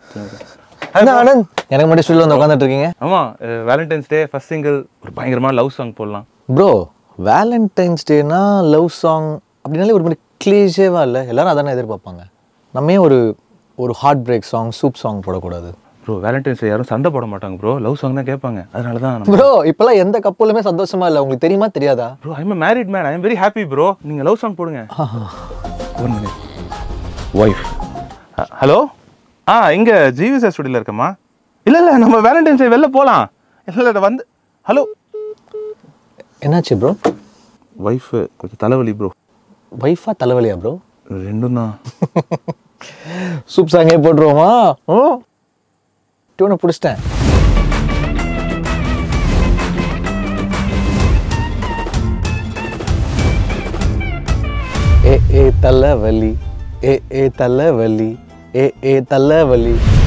என்ன ஆனந்த் எனக்கு மட்டும் ஸ்டுடியோல வந்து உட்காந்துட்டு இருக்கீங்க ஆமாம் வேலண்டைன்ஸ் டே ஃபர்ஸ்ட் சிங்கிள் ஒரு பயங்கரமான லவ் சாங் போடலாம் ப்ரோ வேலண்டைன்ஸ் டேனா லவ் சாங் அப்படின்னாலே ஒரு மாதிரி கிளீஷேவா இல்லை எல்லாரும் அதானே எதிர்பார்ப்பாங்க நம்ம ஏன் ஒரு ஒரு heartbreak song soup song போடக்கூடாது ப்ரோ வேலண்டைன்ஸ் டே யாரும் சண்டை போட மாட்டாங்க ப்ரோ லவ் சாங் தான் கேட்பாங்க அதனால தான் ப்ரோ இப்பெல்லாம் எந்த கப்பலுமே சந்தோஷமா இல்லை உங்களுக்கு தெரியுமா தெரியாதா bro I'm married man I am very happy bro நீங்கள் லவ் சாங் போடுங்க ஒன் மினிட் ஒய்ஃப் ஹலோ ஆ இங்கே ஜிவிஎஸ் ஸ்டுடியோவில் இருக்கம்மா இல்லை இல்லை நம்ம வேலண்டைன்ஸ் டே வெளில போகலாம் இல்லை இல்லை வந்து ஹலோ என்னாச்சு ப்ரோ ஒய்ஃபு கொஞ்சம் தலைவலி ப்ரோ வைஃபா தலைவலியா ப்ரோ ரெண்டும் தான் சூப் சாங்கே போட்டுருவோமா ம் டியூனை பிடிச்சிட்டேன் ஏ ஏ தலைவலி ஏ ஏ தலைவலி ஏ ஏ தலைவலி